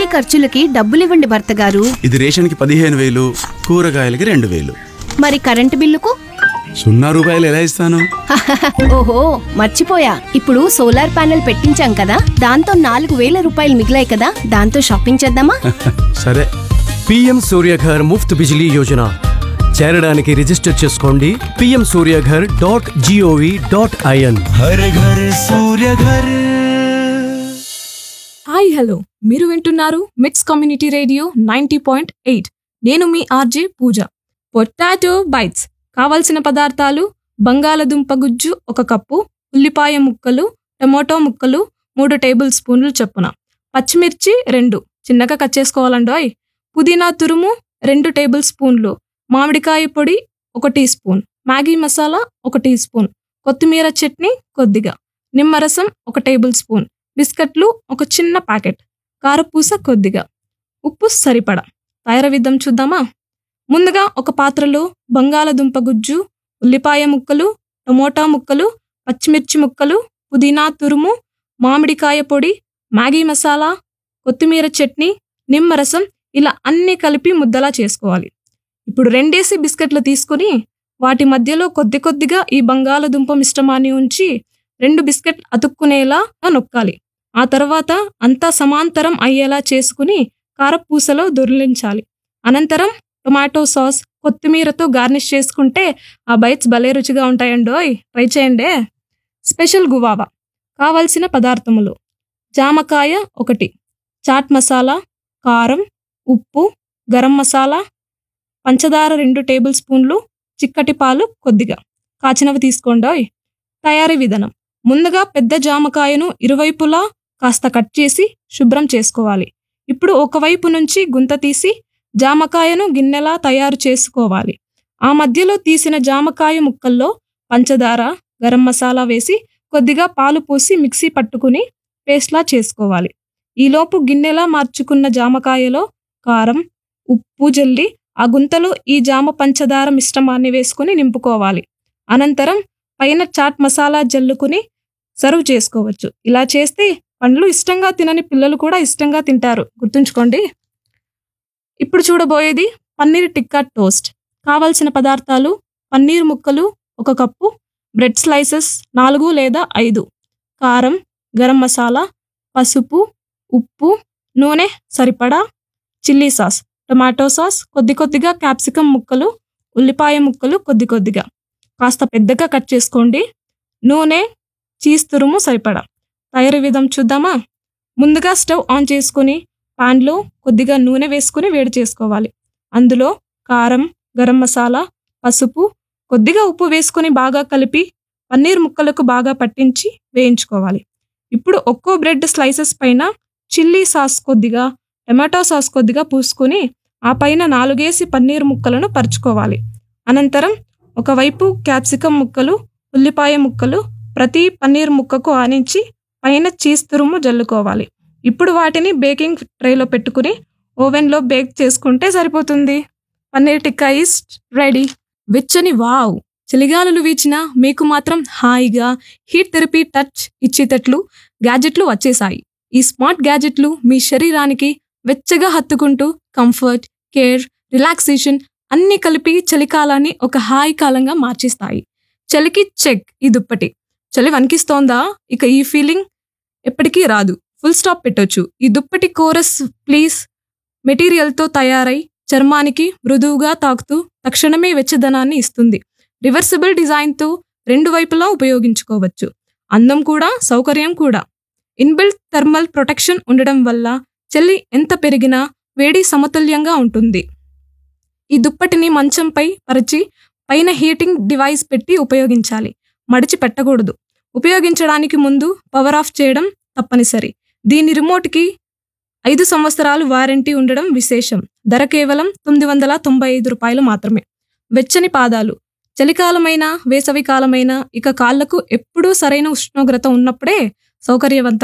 ఇంటి ఖర్చులకి డబ్బులివ్వండి భర్త గారు ఇది రేషన్కి పదిహేను వేలు కూరగాయలకి రెండు వేలు మరి కరెంటు బిల్లుకు సున్నా రూపాయలు ఎలా ఇస్తాను ఓహో మర్చిపోయా ఇప్పుడు సోలార్ ప్యానెల్ పెట్టించాం కదా దాంతో నాలుగు వేల రూపాయలు మిగిలాయి కదా దాంతో షాపింగ్ చేద్దామా సరే పిఎం సూర్యఘర్ ముఫ్త్ బిజిలీ యోజన చేరడానికి రిజిస్టర్ చేసుకోండి PM Suryaghar dot gov dot IN हर घर सूर्य घर హాయ్ హలో మీరు వింటున్నారు MITS community radio ninety point eight నేను మీ ఆర్జే పూజ పొటాటో బైట్స్ కావలసిన పదార్థాలు బంగాళదుంప గుజ్జు ఒక కప్పు ఉల్లిపాయ ముక్కలు టమోటో ముక్కలు మూడు టేబుల్ స్పూన్లు చొప్పున పచ్చిమిర్చి రెండు చిన్నగా కట్ చేసుకోవాలండోయ్ పుదీనా తురుము రెండు టేబుల్ స్పూన్లు మామిడికాయ పొడి ఒక టీ స్పూన్ మ్యాగీ మసాలా ఒక టీ స్పూన్ కొత్తిమీర చట్నీ కొద్దిగా నిమ్మరసం ఒక టేబుల్ స్పూన్ బిస్కెట్లు ఒక చిన్న ప్యాకెట్ కారపూస కొద్దిగా ఉప్పు సరిపడా తయారీ విధం చూద్దామా ముందుగా ఒక పాత్రలో బంగాళదుంప గుజ్జు ఉల్లిపాయ ముక్కలు టమోటా ముక్కలు పచ్చిమిర్చి ముక్కలు పుదీనా తురుము మామిడికాయ పొడి మ్యాగీ మసాలా కొత్తిమీర చట్నీ నిమ్మరసం ఇలా అన్నీ కలిపి ముద్దలా చేసుకోవాలి ఇప్పుడు రెండేసి బిస్కెట్లు తీసుకుని వాటి మధ్యలో కొద్ది కొద్దిగా ఈ బంగాళదుంప మిశ్రమాన్ని ఉంచి రెండు బిస్కెట్ అతుక్కునేలా నొక్కాలి ఆ తర్వాత అంతా సమాంతరం అయ్యేలా చేసుకుని కారపూసలో దొర్లించాలి అనంతరం టొమాటో సాస్ కొత్తిమీరతో గార్నిష్ చేసుకుంటే ఆ బైట్స్ భలే రుచిగా ఉంటాయండోయ్ ట్రై చేయండి స్పెషల్ గువావా కావలసిన పదార్థములు జామకాయ ఒకటి చాట్ మసాలా కారం ఉప్పు గరం మసాలా పంచదార రెండు టేబుల్ స్పూన్లు చిక్కటి పాలు కొద్దిగా కాచినవి తీసుకోండోయ్ తయారీ విధానం ముందుగా పెద్ద జామకాయను ఇరువైపులా కాస్త కట్ చేసి శుభ్రం చేసుకోవాలి ఇప్పుడు ఒకవైపు నుంచి గుంత తీసి జామకాయను గిన్నెలా తయారు చేసుకోవాలి ఆ మధ్యలో తీసిన జామకాయ ముక్కల్లో పంచదార గరం మసాలా వేసి కొద్దిగా పాలు పోసి మిక్సీ పట్టుకుని పేస్ట్లా చేసుకోవాలి ఈలోపు గిన్నెలా మార్చుకున్న జామకాయలో కారం ఉప్పు జల్లి ఆ గుంతలో ఈ జామ పంచదార మిశ్రమాన్ని వేసుకుని నింపుకోవాలి అనంతరం పైన చాట్ మసాలా జల్లుకుని సర్వ్ చేసుకోవచ్చు ఇలా చేస్తే పండ్లు ఇష్టంగా తినని పిల్లలు కూడా ఇష్టంగా తింటారు గుర్తుంచుకోండి ఇప్పుడు చూడబోయేది పన్నీర్ టిక్కా టోస్ట్ కావలసిన పదార్థాలు పన్నీర్ ముక్కలు ఒక కప్పు బ్రెడ్ స్లైసెస్ నాలుగు లేదా ఐదు కారం గరం మసాలా పసుపు ఉప్పు నూనె సరిపడా చిల్లీ సాస్ టొమాటో సాస్ కొద్ది కొద్దిగా క్యాప్సికం ముక్కలు ఉల్లిపాయ ముక్కలు కొద్ది కొద్దిగా కాస్త పెద్దగా కట్ చేసుకోండి నూనె చీజ్ తురుము సరిపడా తయారీ విధం చూద్దామా ముందుగా స్టవ్ ఆన్ చేసుకొని పాన్లో కొద్దిగా నూనె వేసుకుని వేడి చేసుకోవాలి అందులో కారం గరం మసాలా పసుపు కొద్దిగా ఉప్పు వేసుకొని బాగా కలిపి పన్నీర్ ముక్కలకు బాగా పట్టించి వేయించుకోవాలి ఇప్పుడు ఒక్కో బ్రెడ్ స్లైసెస్ పైన చిల్లీ సాస్ కొద్దిగా టమాటో సాస్ కొద్దిగా పూసుకొని ఆ పైన నాలుగేసి పన్నీర్ ముక్కలను పరుచుకోవాలి అనంతరం ఒకవైపు క్యాప్సికం ముక్కలు ఉల్లిపాయ ముక్కలు ప్రతి పన్నీర్ ముక్కకు ఆనించి పైన చీజ్ తురుము జల్లుకోవాలి ఇప్పుడు వాటిని బేకింగ్ ట్రేలో పెట్టుకుని ఓవెన్లో బేక్ చేసుకుంటే సరిపోతుంది పన్నీర్ టిక్కా ఈస్ రెడీ వెచ్చని వావ్ చలిగాలులు వీచినా మీకు మాత్రం హాయిగా హీట్ థెరపీ టచ్ ఇచ్చేటట్లు గ్యాజెట్లు వచ్చేసాయి ఈ స్మార్ట్ గ్యాజెట్లు మీ శరీరానికి వెచ్చగా హత్తుకుంటూ కంఫర్ట్ కేర్ రిలాక్సేషన్ అన్ని కలిపి చలికాలాన్ని ఒక హాయి కాలంగా మార్చేస్తాయి చలికి చెక్ ఈ దుప్పటి చలి వణికిస్తోందా ఇక ఈ ఫీలింగ్ ఎప్పటికీ రాదు ఫుల్ స్టాప్ పెట్టొచ్చు ఈ దుప్పటి కోరస్ ప్లీజ్ మెటీరియల్తో తయారై చర్మానికి మృదువుగా తాకుతూ తక్షణమే వెచ్చదనాన్ని ఇస్తుంది రివర్సిబుల్ డిజైన్తో రెండు వైపులా ఉపయోగించుకోవచ్చు అందం కూడా సౌకర్యం కూడా ఇన్బిల్ట్ థర్మల్ ప్రొటెక్షన్ ఉండడం వల్ల చలి ఎంత పెరిగినా వేడి సమతుల్యంగా ఉంటుంది ఈ దుప్పటిని మంచంపై పరిచి పైన హీటింగ్ డివైస్ పెట్టి ఉపయోగించాలి మడిచి పెట్టకూడదు ఉపయోగించడానికి ముందు పవర్ ఆఫ్ చేయడం తప్పనిసరి దీని రిమోట్కి ఐదు సంవత్సరాలు వారంటీ ఉండడం విశేషం ధర కేవలం తొమ్మిది వందల తొంభై ఐదు రూపాయలు మాత్రమే వెచ్చని పాదాలు చలికాలమైన వేసవి కాలమైన ఇక కాళ్లకు ఎప్పుడూ సరైన ఉష్ణోగ్రత ఉన్నప్పుడే సౌకర్యవంతంగా